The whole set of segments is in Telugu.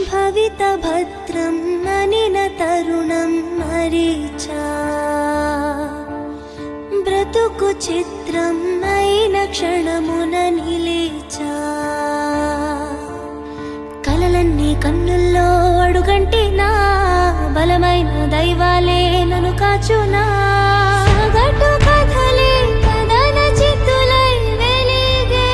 భవిత భద్రం అనిన తరుణం మరీచా బ్రతుకు చిత్రం అయిన క్షణమున నిలిచా కలలన్నీ కన్నుల్లో అడుగంటినా బలమైన దైవాలే నన్ను కాచునా సగటు కథలే కథన చిత్తులై వెలిగే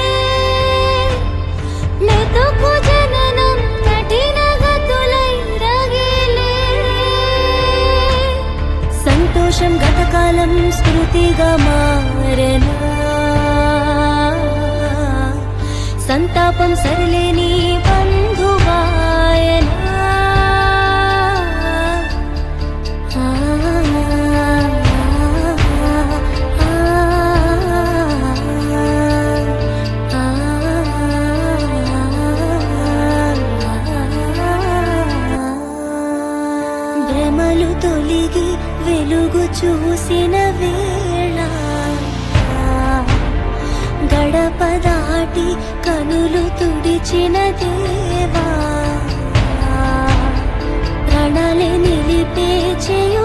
మెతుకు జననం కఠిన గతులై రగిలే సంతోషం గతకాలం స్మృతిగా మారెనా సంతాపం సరిలేని బంధువాయనా ఆ, ఆ, భ్రమలు తొలిగి వెలుగు చూసిన వేళ గడప దాటి కనులు తుడిచిన దేవా ప్రణాళి నిలిపే చేయు